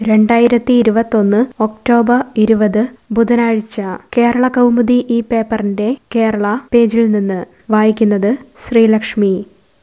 രണ്ടായിരത്തി ഇരുപത്തൊന്ന് ഒക്ടോബർ ഇരുപത് ബുധനാഴ്ച കേരള കൗമുദി ഈ പേപ്പറിന്റെ കേരള പേജിൽ നിന്ന് വായിക്കുന്നത് ശ്രീലക്ഷ്മി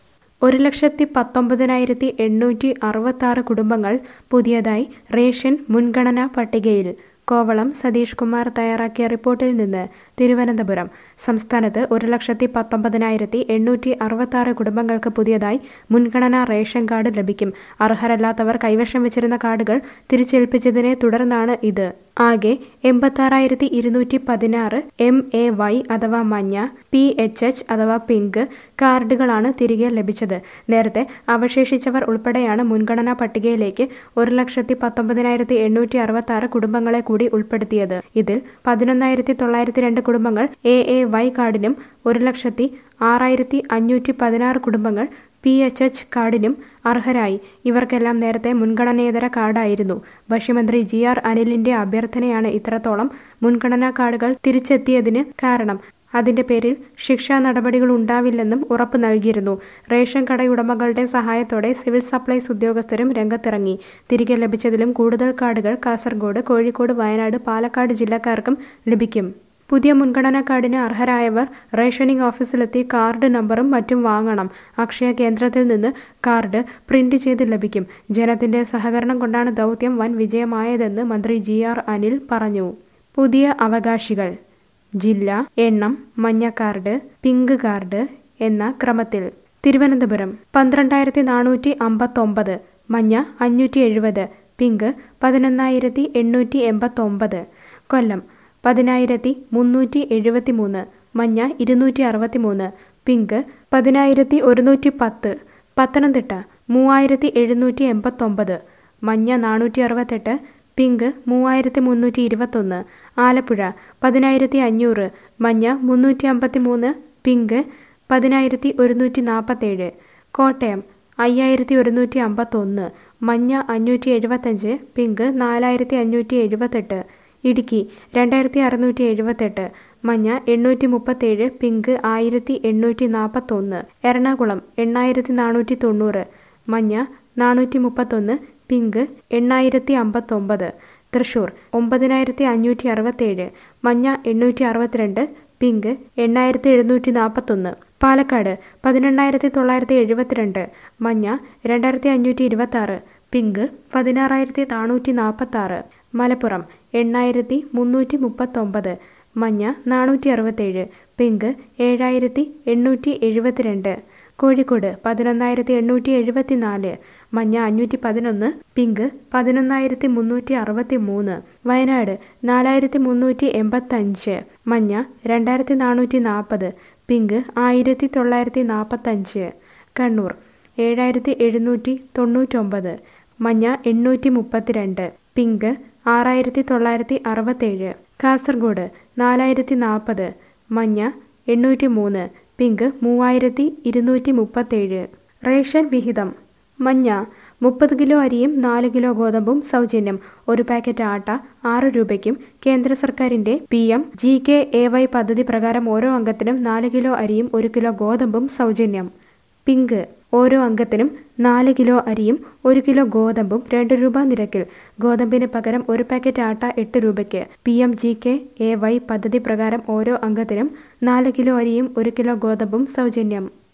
ഒരു ലക്ഷത്തി പത്തൊമ്പതിനായിരത്തി എണ്ണൂറ്റി അറുപത്തി കുടുംബങ്ങൾ പുതിയതായി റേഷൻ മുൻഗണനാ പട്ടികയിൽ കോവളം സതീഷ് കുമാർ തയ്യാറാക്കിയ റിപ്പോർട്ടിൽ നിന്ന് തിരുവനന്തപുരം സംസ്ഥാനത്ത് ഒരു ലക്ഷത്തി പത്തൊമ്പതിനായിരത്തി എണ്ണൂറ്റി അറുപത്തി കുടുംബങ്ങൾക്ക് പുതിയതായി മുൻഗണനാ റേഷൻ കാർഡ് ലഭിക്കും അർഹരല്ലാത്തവർ കൈവശം വെച്ചിരുന്ന കാർഡുകൾ തിരിച്ചേൽപ്പിച്ചതിനെ തുടർന്നാണ് ഇത് ആകെ എൺപത്താറായിരത്തി ഇരുന്നൂറ്റി പതിനാറ് എം എ വൈ അഥവാ മഞ്ഞ പി എച്ച് എച്ച് അഥവാ പിങ്ക് കാർഡുകളാണ് തിരികെ ലഭിച്ചത് നേരത്തെ അവശേഷിച്ചവർ ഉൾപ്പെടെയാണ് മുൻഗണനാ പട്ടികയിലേക്ക് ഒരു ലക്ഷത്തി പത്തൊമ്പതിനായിരത്തി എണ്ണൂറ്റി അറുപത്തി ആറ് കുടുംബങ്ങളെ കൂടി ഉൾപ്പെടുത്തിയത് ഇതിൽ പതിനൊന്നായിരത്തി തൊള്ളായിരത്തി രണ്ട് കുടുംബങ്ങൾ എ എ വൈ കാർഡിനും ഒരു ലക്ഷത്തി ആറായിരത്തി അഞ്ഞൂറ്റി പതിനാറ് കുടുംബങ്ങൾ പി എച്ച് എച്ച് കാർഡിനും അർഹരായി ഇവർക്കെല്ലാം നേരത്തെ മുൻഗണനേതര കാർഡായിരുന്നു ഭക്ഷ്യമന്ത്രി ജി ആർ അനിലിന്റെ അഭ്യർത്ഥനയാണ് ഇത്രത്തോളം മുൻഗണനാ കാർഡുകൾ തിരിച്ചെത്തിയതിന് കാരണം അതിന്റെ പേരിൽ ശിക്ഷാ നടപടികൾ ഉണ്ടാവില്ലെന്നും ഉറപ്പ് നൽകിയിരുന്നു റേഷൻ കടയുടമകളുടെ സഹായത്തോടെ സിവിൽ സപ്ലൈസ് ഉദ്യോഗസ്ഥരും രംഗത്തിറങ്ങി തിരികെ ലഭിച്ചതിലും കൂടുതൽ കാർഡുകൾ കാസർഗോഡ് കോഴിക്കോട് വയനാട് പാലക്കാട് ജില്ലക്കാർക്കും ലഭിക്കും പുതിയ മുൻഗണനാ കാർഡിന് അർഹരായവർ റേഷനിംഗ് ഓഫീസിലെത്തി കാർഡ് നമ്പറും മറ്റും വാങ്ങണം അക്ഷയ കേന്ദ്രത്തിൽ നിന്ന് കാർഡ് പ്രിന്റ് ചെയ്ത് ലഭിക്കും ജനത്തിന്റെ സഹകരണം കൊണ്ടാണ് ദൗത്യം വൻ വിജയമായതെന്ന് മന്ത്രി ജി ആർ അനിൽ പറഞ്ഞു പുതിയ അവകാശികൾ ജില്ല എണ്ണം മഞ്ഞ കാർഡ് പിങ്ക് കാർഡ് എന്ന ക്രമത്തിൽ തിരുവനന്തപുരം പന്ത്രണ്ടായിരത്തി നാനൂറ്റി അമ്പത്തൊമ്പത് മഞ്ഞ അഞ്ഞൂറ്റി എഴുപത് പിങ്ക് പതിനൊന്നായിരത്തി എണ്ണൂറ്റി എൺപത്തൊമ്പത് കൊല്ലം പതിനായിരത്തി മുന്നൂറ്റി എഴുപത്തി മൂന്ന് മഞ്ഞ ഇരുന്നൂറ്റി അറുപത്തി മൂന്ന് പിങ്ക് പതിനായിരത്തി ഒരുന്നൂറ്റി പത്ത് പത്തനംതിട്ട മൂവായിരത്തി എഴുന്നൂറ്റി എൺപത്തൊമ്പത് മഞ്ഞ നാനൂറ്റി അറുപത്തെട്ട് പിങ്ക് മൂവായിരത്തി മുന്നൂറ്റി ഇരുപത്തൊന്ന് ആലപ്പുഴ പതിനായിരത്തി അഞ്ഞൂറ് മഞ്ഞ മുന്നൂറ്റി അമ്പത്തി മൂന്ന് പിങ്ക് പതിനായിരത്തി ഒരുന്നൂറ്റി നാൽപ്പത്തേഴ് കോട്ടയം അയ്യായിരത്തി ഒരുന്നൂറ്റി അമ്പത്തൊന്ന് മഞ്ഞ അഞ്ഞൂറ്റി എഴുപത്തഞ്ച് പിങ്ക് നാലായിരത്തി അഞ്ഞൂറ്റി എഴുപത്തെട്ട് ഇടുക്കി രണ്ടായിരത്തി അറുന്നൂറ്റി എഴുപത്തെട്ട് മഞ്ഞ എണ്ണൂറ്റി മുപ്പത്തേഴ് പിങ്ക് ആയിരത്തി എണ്ണൂറ്റി നാൽപ്പത്തൊന്ന് എറണാകുളം എണ്ണായിരത്തി നാനൂറ്റി തൊണ്ണൂറ് മഞ്ഞ നാനൂറ്റി മുപ്പത്തൊന്ന് പിങ്ക് എണ്ണായിരത്തി അമ്പത്തൊമ്പത് തൃശൂർ ഒമ്പതിനായിരത്തി അഞ്ഞൂറ്റി അറുപത്തേഴ് മഞ്ഞ എണ്ണൂറ്റി അറുപത്തിരണ്ട് പിങ്ക് എണ്ണായിരത്തി എഴുന്നൂറ്റി നാൽപ്പത്തൊന്ന് പാലക്കാട് പതിനെണ്ണായിരത്തി തൊള്ളായിരത്തി എഴുപത്തിരണ്ട് മഞ്ഞ രണ്ടായിരത്തി അഞ്ഞൂറ്റി ഇരുപത്തി ആറ് പിങ്ക് പതിനാറായിരത്തി നാനൂറ്റി നാൽപ്പത്തി ആറ് മലപ്പുറം എണ്ണായിരത്തി മുന്നൂറ്റി മുപ്പത്തൊമ്പത് മഞ്ഞ നാനൂറ്റി അറുപത്തേഴ് പിങ്ക് ഏഴായിരത്തി എണ്ണൂറ്റി എഴുപത്തിരണ്ട് കോഴിക്കോട് പതിനൊന്നായിരത്തി എണ്ണൂറ്റി എഴുപത്തി നാല് മഞ്ഞ അഞ്ഞൂറ്റി പതിനൊന്ന് പിങ്ക് പതിനൊന്നായിരത്തി മുന്നൂറ്റി അറുപത്തി മൂന്ന് വയനാട് നാലായിരത്തി മുന്നൂറ്റി എൺപത്തഞ്ച് മഞ്ഞ രണ്ടായിരത്തി നാനൂറ്റി നാൽപ്പത് പിങ്ക് ആയിരത്തി തൊള്ളായിരത്തി നാൽപ്പത്തഞ്ച് കണ്ണൂർ ഏഴായിരത്തി എഴുന്നൂറ്റി തൊണ്ണൂറ്റൊമ്പത് മഞ്ഞ എണ്ണൂറ്റി മുപ്പത്തിരണ്ട് പിങ്ക് ആറായിരത്തി തൊള്ളായിരത്തി അറുപത്തേഴ് കാസർഗോഡ് നാലായിരത്തി നാൽപ്പത് മഞ്ഞ എണ്ണൂറ്റി മൂന്ന് പിങ്ക് മൂവായിരത്തി ഇരുന്നൂറ്റി മുപ്പത്തേഴ് റേഷൻ വിഹിതം മഞ്ഞ മുപ്പത് കിലോ അരിയും നാല് കിലോ ഗോതമ്പും സൗജന്യം ഒരു പാക്കറ്റ് ആട്ട ആറ് രൂപയ്ക്കും കേന്ദ്ര സർക്കാരിന്റെ P M G K A Y പദ്ധതി പ്രകാരം ഓരോ അംഗത്തിനും നാല് കിലോ അരിയും ഒരു കിലോ ഗോതമ്പും സൗജന്യം പിങ്ക് ഓരോ അംഗത്തിനും നാല് കിലോ അരിയും ഒരു കിലോ ഗോതമ്പും രണ്ട് രൂപ നിരക്കിൽ ഗോതമ്പിന് പകരം ഒരു പാക്കറ്റ് ആട്ട എട്ട് രൂപയ്ക്ക് P M G K A Y പദ്ധതി പ്രകാരം ഓരോ അംഗത്തിനും നാല് കിലോ അരിയും ഒരു കിലോ ഗോതമ്പും സൗജന്യം